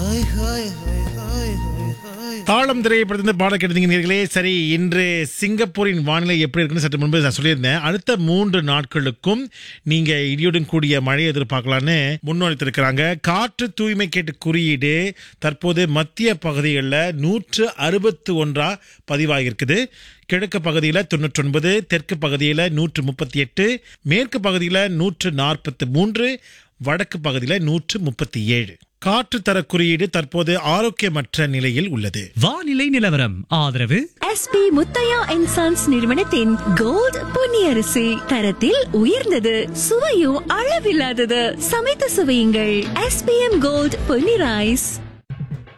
தாளம் திரைப்படத்திலிருந்து பாட கேட்டீங்க நேர்களே சரி இன்று சிங்கப்பூரின் வானிலை எப்படி இருக்குன்னு சற்று முன்பு நான் சொல்லியிருந்தேன் அடுத்த மூன்று நாட்களுக்கும் நீங்க இடியுடன் கூடிய மழை எதிர்பார்க்கலான்னு முன்வைத்திருக்கிறாங்க காற்று தூய்மை கேட்டு குறியீடு தற்போது மத்திய பகுதிகளில் நூற்று அறுபத்து ஒன்றா பதிவாகியிருக்குது கிழக்கு பகுதியில் தொண்ணூற்றி ஒன்பது தெற்கு பகுதியில் நூற்று முப்பத்தி எட்டு மேற்கு பகுதியில் நூற்று நாற்பத்து மூன்று வடக்கு பகுதியில் நூற்று முப்பத்தி ஏழு காற்று தர குறியீடு தற்போது ஆரோக்கியமற்ற நிலையில் உள்ளது வானிலை நிலவரம் ஆதரவு எஸ்பி முத்தையா அண்ட் சன்ஸ் நிறுவனத்தின் கோல்ட் பொன்னியரிசி தரத்தில் உயர்ந்தது சுவையும் அளவில்லாதது சமைத்து சுவையுங்கள் எஸ்பிஎம் கோல்ட் பொன்னி ரைஸ்